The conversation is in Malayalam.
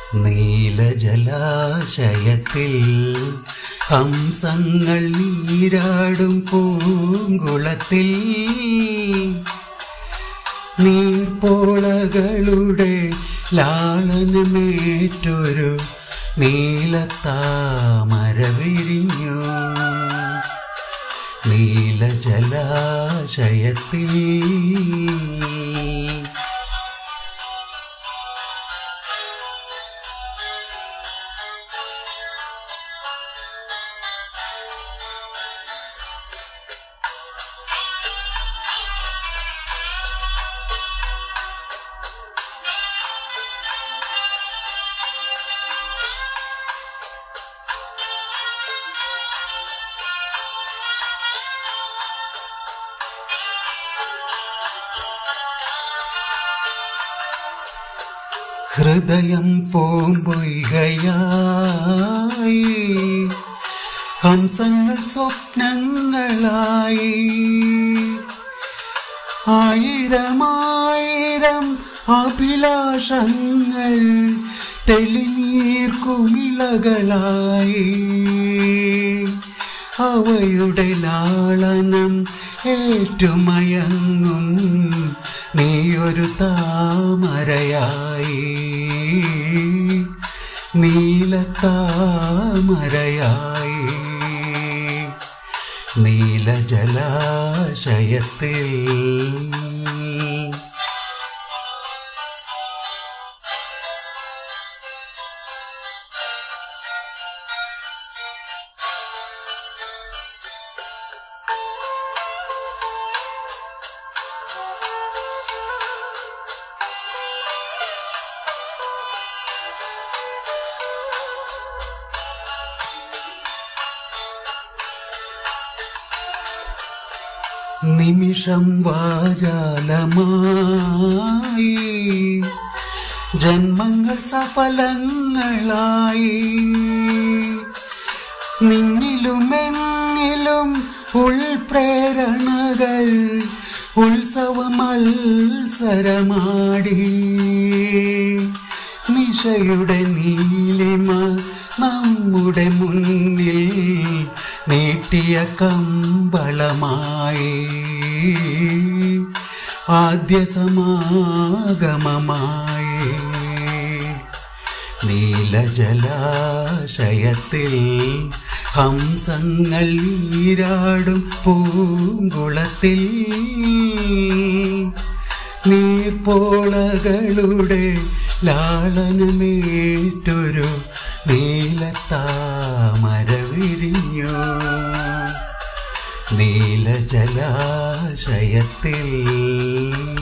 നീലജലാശയത്തിൽ ഹംസങ്ങൾ നീരാടും പൂങ്കുളത്തിൽ നീർപ്പോളകളുടെ ലാളനമേറ്റൊരു നീലത്താമര വിരിഞ്ഞു നീലജലാശയത്തിൽ ഹൃദയം പൂമ്പൊയ്കയായി ഹംസങ്ങൾ സ്വപ്നങ്ങളായി ആയിരമായിരം അഭിലാഷങ്ങൾ തെളിനീർക്കുമിളകളായി അവയുടെ ലാളനം ഏറ്റുമയങ്ങും നീയൊരു താമരയായി നീലത്താമരയായി നീലജലാശയത്തിൽ നിമിഷം വാചാലമായി ജന്മങ്ങൾ സഫലങ്ങളായി നിന്നിലും എന്നിലും ഉൾപ്രേരണകൾ ഉത്സവമത്സരമാടി നിശയുടെ നീലിമ നമ്മുടെ മുന്നിൽ നീട്ടിയ കമ്പളമായി ആദ്യ സമാഗമമായി നീലജലാശയത്തിൽ ഹംസങ്ങൾ നീരാടും പൂങ്കുളത്തിൽ നീർപ്പോളകളുടെ ലാളനമേറ്റൊരു നീലത്താമര വിരിഞ്ഞു നീലജലാശയത്തിൽ